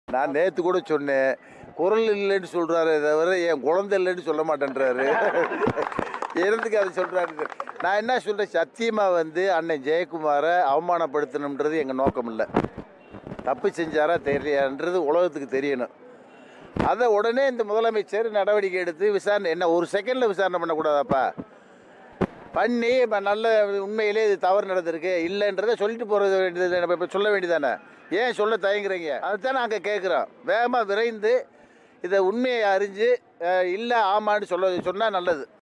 நான் நேற்று கூட சொன்னேன் குரல் இல்லைன்னு சொல்கிறாரு தவிர என் குழந்தை இல்லைன்னு சொல்ல மாட்டேன்றாரு என்னத்துக்கு அதை சொல்கிறாரு நான் என்ன சொல்கிறேன் சத்தியமாக வந்து அண்ணன் ஜெயக்குமாரை அவமானப்படுத்தணுன்றது எங்கள் நோக்கம் இல்லை தப்பு செஞ்சாரா தெரியான்றது உலகத்துக்கு தெரியணும் அதை உடனே இந்த முதலமைச்சர் நடவடிக்கை எடுத்து விசாரணை என்ன ஒரு செகண்டில் விசாரணை பண்ணக்கூடாதாப்பா பண்ணி இப்போ நல்ல உண்மையிலே இது தவறு நடந்திருக்கு இல்லைன்றதை சொல்லிட்டு போகிறது வேண்டியது நம்ம இப்போ சொல்ல வேண்டியதானே ஏன் சொல்ல தயங்குறீங்க அதுதான் நாங்கள் கேட்குறோம் வேகமாக விரைந்து இதை உண்மையை அறிஞ்சு இல்லை ஆமான்னு சொல்ல சொன்னால் நல்லது